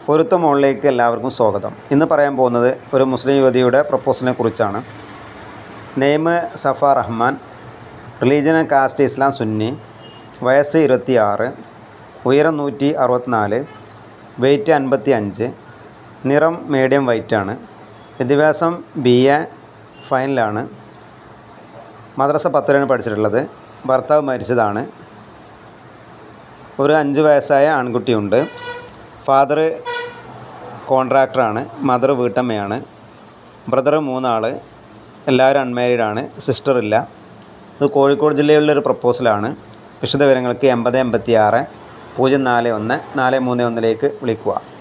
പൊരുത്ത മോളിലേക്ക് എല്ലാവർക്കും സ്വാഗതം ഇന്ന് പറയാൻ പോകുന്നത് ഒരു മുസ്ലിം യുവതിയുടെ പ്രപ്പോസലിനെ കുറിച്ചാണ് name Safa Rahman religion and caste ഇസ്ലാം സുന്നി വയസ്സ് ഇരുപത്തി ആറ് ഉയരം നൂറ്റി അറുപത്തിനാല് വെയ്റ്റ് അൻപത്തി അഞ്ച് നിറം മീഡിയം വൈറ്റാണ് വിദ്യാഭ്യാസം ബി എ ഫൈനലാണ് മദ്രസ പത്തിലാണ് പഠിച്ചിട്ടുള്ളത് ഭർത്താവ് മരിച്ചതാണ് ഒരു അഞ്ച് വയസ്സായ ആൺകുട്ടിയുണ്ട് ഫാദർ കോൺട്രാക്ടറാണ് മദർ വീട്ടമ്മയാണ് ബ്രദർ മൂന്നാൾ എല്ലാവരും അൺമാരീഡാണ് സിസ്റ്റർ ഇല്ല ഇത് കോഴിക്കോട് ജില്ലയിലുള്ള ഒരു പ്രപ്പോസലാണ് വിശദവിവരങ്ങൾക്ക് എൺപത് എൺപത്തി ആറ് പൂജ്യം നാല് ഒന്ന് നാല് മൂന്ന് ഒന്നിലേക്ക് വിളിക്കുക